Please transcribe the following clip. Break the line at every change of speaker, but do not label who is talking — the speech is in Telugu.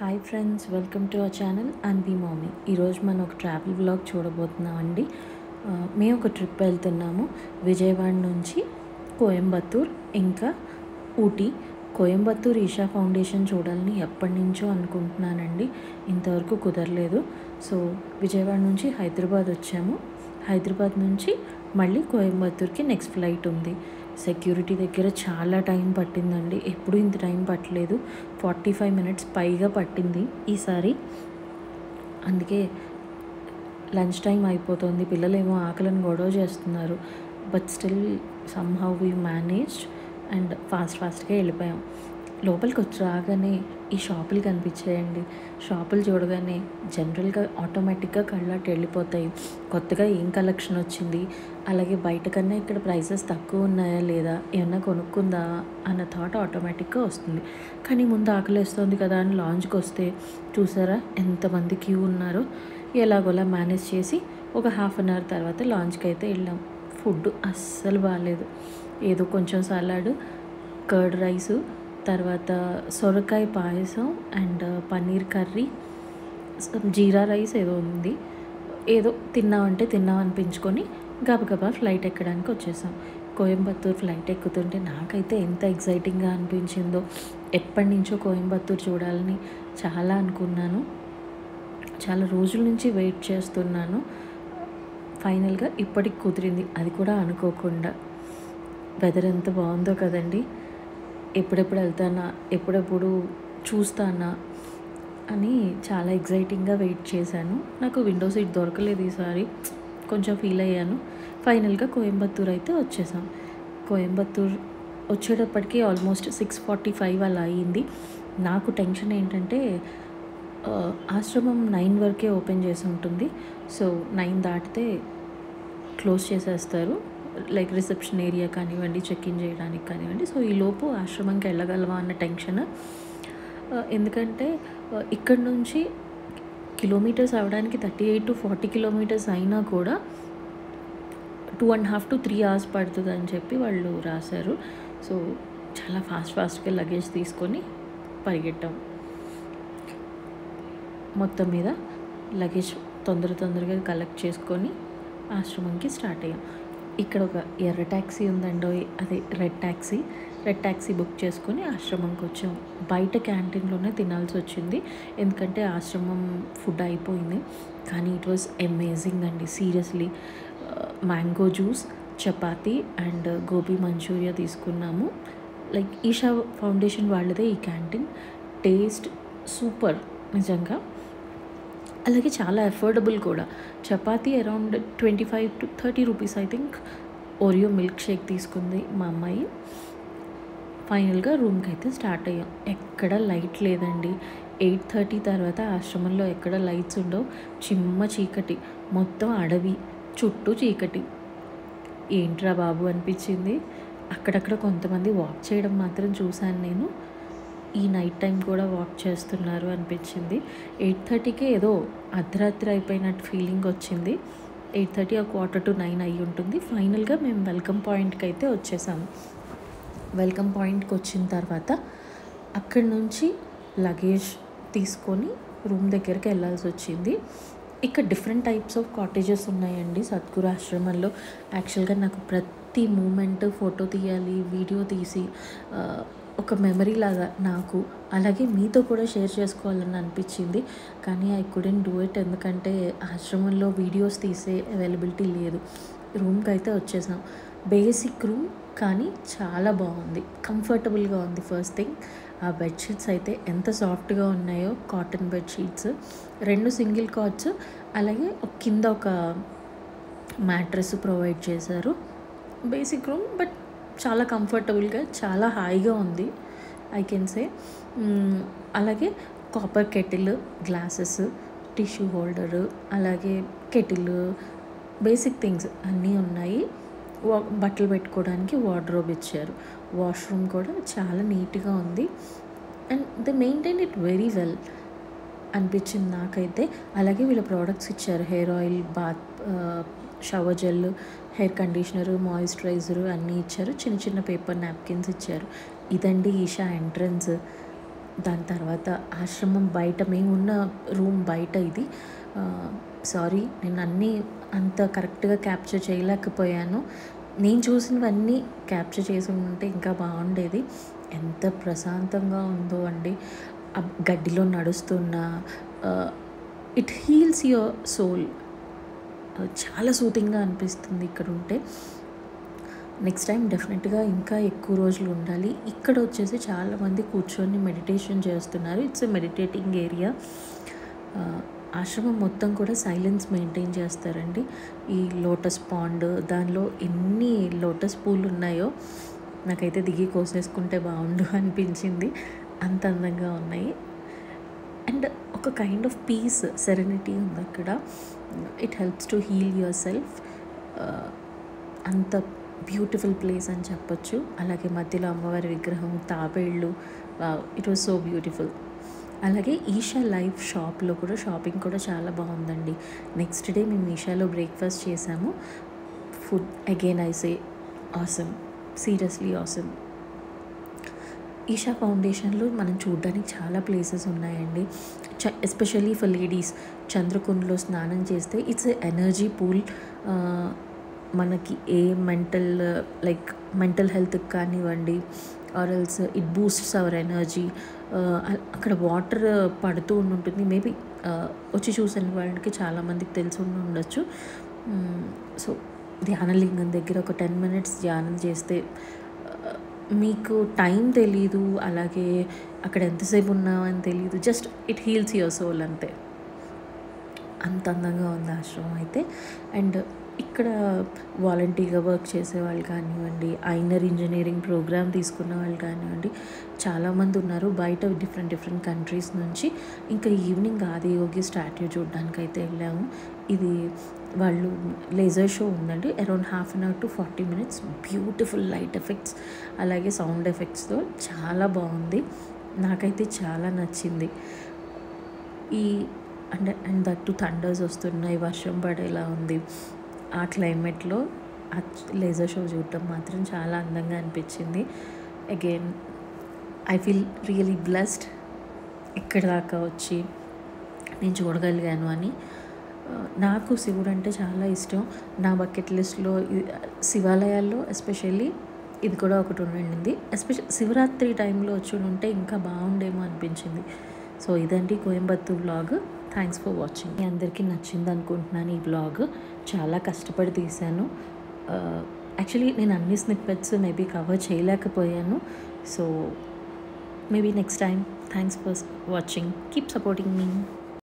hi friends welcome to our channel and బీ మామీ ఈరోజు మనం ఒక ట్రావెల్ వ్లాగ్ చూడబోతున్నామండి ఆ, మేము ఒక ట్రిప్ వెళ్తున్నాము విజయవాడ నుంచి కోయంబత్తూర్ ఇంకా ఊటీ కోయంబత్తూర్ ఈషా ఫౌండేషన్ చూడాలని ఎప్పటి నుంచో అనుకుంటున్నానండి ఇంతవరకు కుదరలేదు సో విజయవాడ నుంచి హైదరాబాద్ వచ్చాము హైదరాబాద్ నుంచి మళ్ళీ కోయంబత్తూర్కి నెక్స్ట్ ఫ్లైట్ ఉంది సెక్యూరిటీ దగ్గర చాలా టైం పట్టిందండి ఎప్పుడు ఇంత టైం పట్టలేదు ఫార్టీ ఫైవ్ మినిట్స్ పైగా పట్టింది ఈసారి అందుకే లంచ్ టైం అయిపోతుంది పిల్లలేమో ఆకలిని గొడవ చేస్తున్నారు but still somehow we manage and fast ఫాస్ట్గా వెళ్ళిపోయాం లోపలికి వచ్చి రాగానే ఈ షాపులు కనిపించాయండి షాపులు చూడగానే జనరల్గా ఆటోమేటిక్గా కళ్ళాటి వెళ్ళిపోతాయి కొత్తగా ఏం కలెక్షన్ వచ్చింది అలాగే బయట కన్నా ఇక్కడ ప్రైసెస్ తక్కువ ఉన్నాయా లేదా ఏమన్నా కొనుక్కుందా అన్న థాట్ ఆటోమేటిక్గా వస్తుంది కానీ ముందు ఆకలిస్తుంది కదా అని లాంచ్కి వస్తే చూసారా ఎంతమంది క్యూ ఉన్నారో ఎలాగోలా మేనేజ్ చేసి ఒక హాఫ్ అన్ అవర్ తర్వాత లాంచ్కి అయితే వెళ్ళాం ఫుడ్ అస్సలు బాగాలేదు ఏదో కొంచెం సలాడ్ కర్డ్ రైసు తర్వాత సొరకాయ పాయసం and paneer curry jeera rice ఏదో ఉంది ఏదో తిన్నామంటే తిన్నాం అనిపించుకొని గబగబా ఫ్లైట్ ఎక్కడానికి వచ్చేసాం కోయంబత్తూర్ ఫ్లైట్ ఎక్కుతుంటే నాకైతే ఎంత ఎగ్జైటింగ్గా అనిపించిందో ఎప్పటి నుంచో కోయంబత్తూర్ చూడాలని చాలా అనుకున్నాను చాలా రోజుల నుంచి వెయిట్ చేస్తున్నాను ఫైనల్గా ఇప్పటికి కుదిరింది అది కూడా అనుకోకుండా వెదర్ ఎంత బాగుందో కదండి ఎప్పుడెప్పుడు వెళ్తానా ఎప్పుడెప్పుడు చూస్తానా అని చాలా ఎగ్జైటింగ్గా వెయిట్ చేశాను నాకు విండో సీట్ దొరకలేదు ఈసారి కొంచెం ఫీల్ అయ్యాను ఫైనల్గా కోయంబత్తూర్ అయితే వచ్చేసాం కోయంబత్తూర్ వచ్చేటప్పటికి ఆల్మోస్ట్ సిక్స్ ఫార్టీ ఫైవ్ అలా అయ్యింది నాకు టెన్షన్ ఏంటంటే ఆ, ఆశ్రమం నైన్ వరకే ఓపెన్ చేసి ఉంటుంది సో నైన్ దాటితే క్లోజ్ చేసేస్తారు లైక్ రిసెప్షన్ ఏరియా కానివ్వండి చెక్ ఇన్ చేయడానికి కానివ్వండి సో ఈ లోపు ఆశ్రమంకి వెళ్ళగలవా అన్న టెన్షన్ ఆ, ఎందుకంటే ఆ, ఇక్కడ నుంచి కిలోమీటర్స్ అవ్వడానికి thirty eight to forty kilometres అయినా కూడా two and half to three hours పడుతుంది అని చెప్పి వాళ్ళు రాశారు సో చాలా ఫాస్ట్ ఫాస్ట్గా లగేజ్ తీసుకొని పరిగెట్టాం మొత్తం మీద లగేజ్ తొందర తొందరగా కలెక్ట్ చేసుకొని ఆశ్రమంకి స్టార్ట్ అయ్యాం ఇక్కడ ఒక ఎర్ర ట్యాక్సీ ఉందండి అదే red taxi red taxi book చేసుకొని ఆశ్రమంకి వచ్చాం బయట క్యాంటీన్లోనే తినాల్సి వచ్చింది ఎందుకంటే ఆశ్రమం ఫుడ్ అయిపోయింది కానీ ఇట్ వాజ్ అమేజింగ్ అండి seriously mango juice chapati and gobi Manchurian తీసుకున్నాము లైక్ ఈషా ఫౌండేషన్ వాళ్ళదే ఈ క్యాంటీన్ టేస్ట్ సూపర్ నిజంగా అలాగే చాలా అఫోర్డబుల్ కూడా chapati around twenty five to thirty rupees I think Oreo milkshake తీసుకుంది మా అమ్మాయి ఫైనల్గా రూమ్కి అయితే స్టార్ట్ అయ్యాం ఎక్కడ లైట్ లేదండి ఎయిట్ థర్టీ తర్వాత ఆశ్రమంలో ఎక్కడ లైట్స్ ఉండవు చిమ్మ చీకటి మొత్తం అడవి చుట్టూ చీకటి ఏంట్రా బాబు అనిపించింది అక్కడక్కడ కొంతమంది వాక్ చేయడం మాత్రం చూశాను నేను ఈ నైట్ టైం కూడా వాక్ చేస్తున్నారు అనిపించింది ఎయిట్ థర్టీకే ఏదో అర్ధరాత్రి అయిపోయినట్టు ఫీలింగ్ వచ్చింది ఎయిట్ థర్టీ ఆ క్వార్టర్ టు నైన్ అయ్యి ఉంటుంది ఫైనల్గా మేము వెల్కమ్ పాయింట్కి అయితే వచ్చేసాము వెల్కమ్ పాయింట్కి వచ్చిన తర్వాత అక్కడి నుంచి లగేజ్ తీసుకొని రూమ్ దగ్గరికి వెళ్ళాల్సి వచ్చింది ఇక్కడ డిఫరెంట్ టైప్స్ ఆఫ్ కాటేజెస్ ఉన్నాయండి సద్గురు ఆశ్రమంలో యాక్చువల్గా నాకు ప్రతి మూమెంట్ ఫోటో తీయాలి వీడియో తీసి ఆ, ఒక మెమరీ లాగా నాకు అలాగే మీతో కూడా షేర్ చేసుకోవాలని అనిపించింది కానీ ఐ కుడెంట్ డూ ఇట్ ఎందుకంటే ఆశ్రమంలో వీడియోస్ తీసే అవైలబిలిటీ లేదు రూమ్కి అయితే వచ్చేసాం బేసిక్ రూమ్ కానీ చాలా బాగుంది కంఫర్టబుల్గా ఉంది ఫస్ట్ థింగ్ ఆ బెడ్షీట్స్ అయితే ఎంత సాఫ్ట్గా ఉన్నాయో కాటన్ బెడ్షీట్స్ రెండు సింగిల్ కాట్స్ అలాగే ఒక కింద ఒక మ్యాట్రెస్ ప్రొవైడ్ చేశారు బేసిక్ రూమ్ బట్ చాలా కంఫర్టబుల్గా చాలా హాయిగా ఉంది ఐ కెన్ సే అలాగే copper kettle glasses tissue holder అలాగే కెటిల్ బేసిక్ థింగ్స్ అన్నీ ఉన్నాయి వా బట్టలు పెట్టుకోవడానికి వార్డ్రోబ్ ఇచ్చారు వాష్రూమ్ కూడా చాలా నీట్గా ఉంది and they maintain it very well అనిపించింది నాకైతే అలాగే వీళ్ళ ప్రోడక్ట్స్ ఇచ్చారు hair oil bath shower gel hair conditioner moisturiser అన్నీ ఇచ్చారు చిన్న చిన్న పేపర్ నాప్కిన్స్ ఇచ్చారు ఇదండి ఈషా ఎంట్రన్స్ దాని తర్వాత ఆశ్రమం బయట మేము ఉన్న రూమ్ బయట ఇది సారీ నేను అన్నీ అంత కరెక్ట్గా క్యాప్చర్ చేయలేకపోయాను నేను చూసినవన్నీ క్యాప్చర్ చేసి ఉంటే ఇంకా బాగుండేది ఎంత ప్రశాంతంగా ఉందో అండి ఆ గడ్డిలో నడుస్తున్న ఇట్ హీల్స్ యువర్ సోల్ చాలా సూతింగ్గా అనిపిస్తుంది ఇక్కడ ఉంటే నెక్స్ట్ టైం డెఫినెట్గా ఇంకా ఎక్కువ రోజులు ఉండాలి ఇక్కడ వచ్చేసి చాలామంది కూర్చొని మెడిటేషన్ చేస్తున్నారు ఇట్స్ ఎ మెడిటేటింగ్ ఏరియా ఆశ్రమం మొత్తం కూడా సైలెన్స్ మెయింటైన్ చేస్తారండి ఈ లోటస్ పాండ్ దానిలో ఎన్ని లోటస్ పూలు ఉన్నాయో నాకైతే దిగి కోసేసుకుంటే బాగుండు అనిపించింది అంత అందంగా ఉన్నాయి అండ్ ఒక కైండ్ ఆఫ్ పీస్ సెరెనిటీ ఉంది అక్కడ it helps to heal yourself అంత బ్యూటిఫుల్ ప్లేస్ అని చెప్పొచ్చు అలాగే మధ్యలో అమ్మవారి విగ్రహం తాబేళ్ళు ఇట్ వాజ్ సో బ్యూటిఫుల్ అలాగే ఈషా లైఫ్ షాప్లో కూడా షాపింగ్ కూడా చాలా బాగుందండి నెక్స్ట్ డే మేము ఈషాలో బ్రేక్ఫాస్ట్ చేసాము food again I say awesome seriously awesome Isha ఫౌండేషన్లో మనం చూడడానికి చాలా ప్లేసెస్ ఉన్నాయండి చ ఎస్పెషల్లీ ఫర్ లేడీస్ చంద్రకుండలో స్నానం చేస్తే ఇట్స్ ఎ ఎనర్జీ పూల్ మనకి ఏ మెంటల్ లైక్ మెంటల్ హెల్త్కి కానివ్వండి or else it boosts our energy అక్కడ వాటర్ పడుతూ ఉంటుంది మేబీ వచ్చి చూసిన వాళ్ళకి చాలామందికి తెలిసి ఉండి ఉండొచ్చు సో ధ్యానలింగం దగ్గర ఒక టెన్ మినిట్స్ ధ్యానం చేస్తే మీకు టైం తెలీదు అలాగే అక్కడ ఎంతసేపు ఉన్నామని తెలియదు just it heals your soul అంతే అంత అందంగా ఉంది ఆశ్రమం అయితే అండ్ ఇక్కడ వాలంటీర్గా వర్క్ చేసే వాళ్ళు కానివ్వండి ఐనర్ ఇంజనీరింగ్ ప్రోగ్రామ్ తీసుకున్న వాళ్ళు కానివ్వండి చాలామంది ఉన్నారు బయట డిఫరెంట్ డిఫరెంట్ కంట్రీస్ నుంచి ఇంకా ఈవినింగ్ ఆదియోగి స్టాట్యూ చూడడానికి అయితే వెళ్ళాము ఇది వాళ్ళు లేజర్ షో ఉందండి around half an hour to forty minutes beautiful light effects అలాగే సౌండ్ ఎఫెక్ట్స్తో చాలా బాగుంది నాకైతే చాలా నచ్చింది ఈ అంటే అండ్ దట్టు థండర్స్ వస్తున్నాయి వర్షం పడేలా ఉంది ఆ క్లైమేట్లో ఆ లేజర్ షో చూడటం మాత్రం చాలా అందంగా అనిపించింది again I feel really blessed ఇక్కడ దాకా వచ్చి నేను చూడగలిగాను అని నాకు శివుడు అంటే చాలా ఇష్టం నా బకెట్ లిస్ట్లో శివాలయాల్లో ఎస్పెషల్లీ ఇది కూడా ఒకటి ఉండింది ఎస్పెషల్ శివరాత్రి టైంలో వచ్చి ఉంటే ఇంకా బాగుండేమో అనిపించింది సో ఇదండి Coimbatore vlog thanks for watching మీ అందరికీ నచ్చింది అనుకుంటున్నాను ఈ వ్లాగ్ చాలా కష్టపడి తీశాను యాక్చువల్లీ నేను అన్ని స్నిప్పెట్స్ మేబీ కవర్ చేయలేకపోయాను so maybe next time thanks for watching keep supporting me